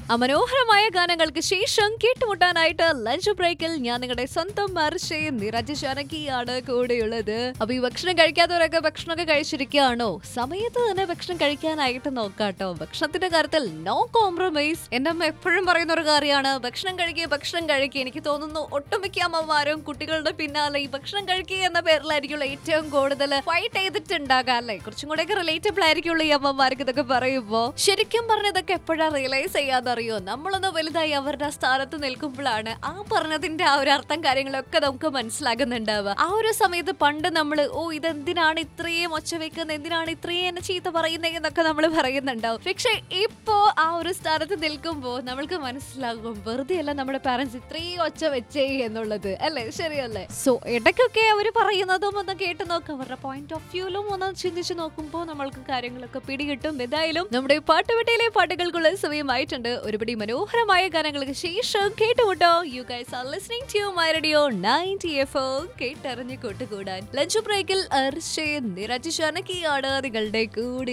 ആ മനോഹരമായ ഗാനങ്ങൾക്ക് ശേഷം കേട്ടുമുട്ടാനായിട്ട് ലഞ്ച് ബ്രേക്കിൽ ഞാൻ നിങ്ങളുടെ സ്വന്തം മർഷേ നിരജ് ജാനകിയാണ് കൂടെയുള്ളത് അപ്പൊ ഈ ഭക്ഷണം കഴിക്കാത്തവരൊക്കെ ഭക്ഷണമൊക്കെ കഴിച്ചിരിക്കുകയാണോ സമയത്ത് തന്നെ ഭക്ഷണം കഴിക്കാനായിട്ട് നോക്കാട്ടോ ഭക്ഷണത്തിന്റെ കാര്യത്തിൽ നോ കോംപ്രമൈസ് എന്റെ അമ്മ എപ്പോഴും പറയുന്ന ഒരു കാര്യമാണ് ഭക്ഷണം കഴിക്കുക ഭക്ഷണം കഴിക്കുക എനിക്ക് തോന്നുന്നു ഒട്ടുമിക്ക അമ്മമാരും കുട്ടികളുടെ പിന്നാലെ ഈ ഭക്ഷണം കഴിക്കുക എന്ന പേരിലായിരിക്കുള്ള ഏറ്റവും കൂടുതൽ ഫൈറ്റ് ചെയ്തിട്ടുണ്ടാകാം അല്ലേ കുറച്ചും കൂടെയൊക്കെ റിലേറ്റബിൾ ആയിരിക്കുള്ള ഈ അമ്മമാർക്ക് ഇതൊക്കെ പറയുമ്പോ ശരിക്കും പറഞ്ഞ ഇതൊക്കെ എപ്പോഴാ റിയലൈസ് ചെയ്യാതറിയോ നമ്മളൊന്ന് വലുതായി അവരുടെ സ്ഥാനത്ത് നിൽക്കുമ്പോഴാണ് ആ പറഞ്ഞതിന്റെ ആ ഒരു അർത്ഥം കാര്യങ്ങളൊക്കെ നമുക്ക് മനസ്സിലാകുന്നുണ്ടാവുക ആ ഒരു സമയത്ത് പണ്ട് നമ്മൾ ഓ ഇതെന്തിനാണ് ഇത്രയും ഒച്ച വെക്കുന്നത് എന്തിനാണ് ഇത്രയും എന്നെ ചീത്ത പറയുന്നത് എന്നൊക്കെ നമ്മൾ പറയുന്നുണ്ടാവും പക്ഷെ ഇപ്പോ ആ ഒരു സ്ഥാനത്ത് നിൽക്കുമ്പോൾ നമ്മൾക്ക് മനസ്സിലാകും വെറുതെ അല്ല നമ്മുടെ പാരന്റ്സ് ഇത്രയും ഒച്ച വെച്ചേ എന്നുള്ളത് അല്ലേ ശരിയല്ലേ സോ ഇടയ്ക്കൊക്കെ അവർ പറയുന്നതും ഒന്ന് കേട്ട് നോക്കാം അവരുടെ പോയിന്റ് ഓഫ് വ്യൂലും ഒന്ന് ചിന്തിച്ച് നോക്കുമ്പോൾ നമ്മൾക്ക് കാര്യങ്ങളൊക്കെ പിടികിട്ടും എന്തായാലും നമ്മുടെ പാട്ടുപെട്ടിയിലെ പാട്ടുകൾക്കുള്ള സമയമായിട്ടുണ്ട് ഒരുപടി മനോഹരമായ ഗാനങ്ങൾക്ക് ശേഷം കേട്ടുമുട്ടോ you guys are listening to My Radio 90 F കേട്ടറിഞ്ഞ് കൂട്ടുകൂടാൻ ലഞ്ച് ബ്രേക്കിൽ അർഷേ നിരജ് ജാനകിയാണ് നിങ്ങളുടെ കൂടെ